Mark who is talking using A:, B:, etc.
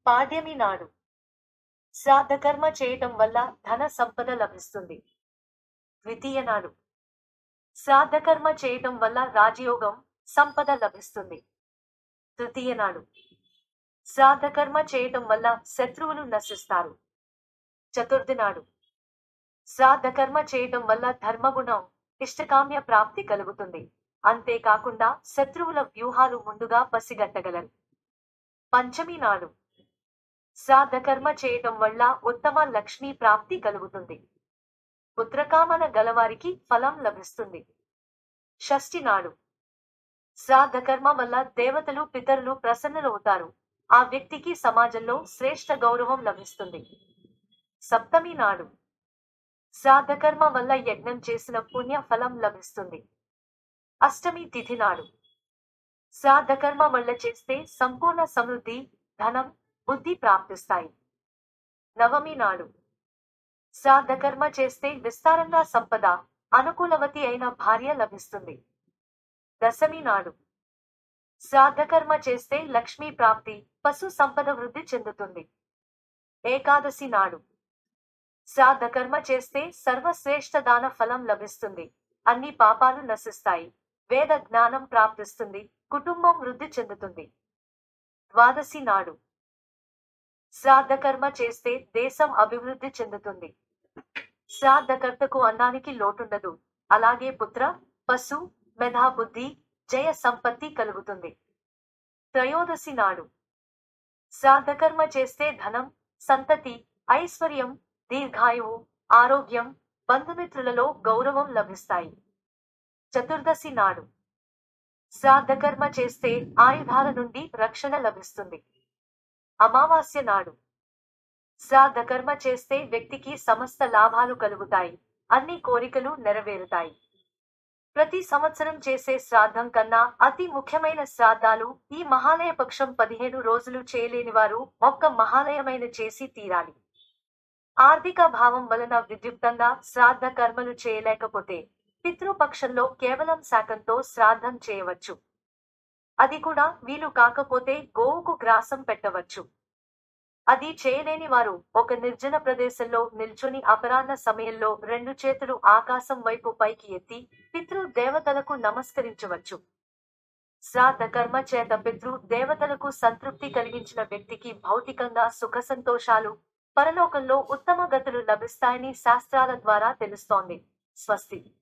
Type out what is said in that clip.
A: పాడ్యమి నాడు శ్రాద్ధకర్మ చేయటం వల్ల ధన సంపద లభిస్తుంది ద్వితీయ నాడు శ్రాద్ధకర్మ చేయటం వల్ల రాజయోగం సంపద లభిస్తుంది తృతీయ నాడు శ్రాద్ధకర్మ చేయటం వల్ల శత్రువులు నశిస్తారు చతుర్థి నాడు శ్రాద్ధకర్మ చేయటం వల్ల ధర్మగుణం ఇష్టకామ్య ప్రాప్తి కలుగుతుంది అంతేకాకుండా శత్రువుల వ్యూహాలు ముందుగా పసిగట్టగలరు పంచమి నాడు శ్రాద్ధకర్మ చేయటం వల్ల ఉత్తమ లక్ష్మీ ప్రాప్తి కలుగుతుంది పుత్రకామన గలవారికి ఫలం లభిస్తుంది షష్ఠి నాడు శ్రాద్ధకర్మ వల్ల దేవతలు పితరులు ప్రసన్నులవుతారు ఆ వ్యక్తికి సమాజంలో శ్రేష్ఠ గౌరవం లభిస్తుంది సప్తమి నాడు శ్రాద్ధకర్మ వల్ల యజ్ఞం చేసిన పుణ్య ఫలం లభిస్తుంది అష్టమి తిథి నాడు శ్రాద్ధకర్మ వల్ల చేస్తే సంపూర్ణ సమృద్ధి ధనం బుద్ధి ప్రాప్తిస్తాయి నవమి నాడు శ్రాద్ధకర్మ చేస్తే విస్తారంగా సంపద అనుకూలవతి అయిన భార్య లభిస్తుంది దశమి నాడు శ్రాద్ధకర్మ చేస్తే లక్ష్మీ ప్రాప్తి పశు సంపద వృద్ధి చెందుతుంది ఏకాదశి నాడు శ్రాద్ధకర్మ చేస్తే సర్వశ్రేష్ఠ దాన ఫలం లభిస్తుంది అన్ని పాపాలు నశిస్తాయి వేద జ్ఞానం ప్రాప్తిస్తుంది కుటుంబం వృద్ధి చెందుతుంది ద్వాదశి నాడు శ్రాద్ధకర్మ చేస్తే దేశం అభివృద్ధి చెందుతుంది శ్రాద్ధకర్తకు అన్నానికి లోటుండదు అలాగే పుత్ర పశు మెధా బుద్ధి జయ సంపత్తి కలుగుతుంది త్రయోదశి నాడు శ్రాద్ధకర్మ చేస్తే ధనం సంతతి ఐశ్వర్యం దీర్ఘాయువు ఆరోగ్యం బంధుమిత్రులలో గౌరవం లభిస్తాయి చతుర్దశి నాడు శ్రాద్ధకర్మ చేస్తే ఆయుధాల నుండి రక్షణ లభిస్తుంది అమావాస్య నాడు శ్రాద్ధకర్మ చేస్తే వ్యక్తికి సమస్త లాభాలు కలుగుతాయి అన్ని కోరికలు నెరవేరుతాయి ప్రతి సంవత్సరం చేసే శ్రాద్ధం కన్నా అతి ముఖ్యమైన శ్రాద్ధాలు ఈ మహాలయ పక్షం పదిహేను రోజులు చేయలేని వారు ఒక్క మహాలయమైన చేసి తీరాలి ఆర్థిక భావం వలన విద్యుక్తంగా శ్రాద్ధ కర్మలు చేయలేకపోతే పితృపక్షంలో కేవలం శాకంతో శ్రాద్ధం చేయవచ్చు అది కూడా వీలు కాకపోతే గోవుకు గ్రాసం పెట్టవచ్చు అది చేయలేని వారు ఒక నిర్జన ప్రదేశంలో నిల్చొని అపరాహ్న సమయంలో రెండు చేతులు ఆకాశం వైపు పైకి ఎత్తి పితృ దేవతలకు నమస్కరించవచ్చు శ్రాద్ధ కర్మ చేత పితృ దేవతలకు సంతృప్తి కలిగించిన వ్యక్తికి భౌతికంగా సుఖ సంతోషాలు పరలోకంలో ఉత్తమ గతులు లభిస్తాయని శాస్త్రాల ద్వారా తెలుస్తోంది స్వస్తి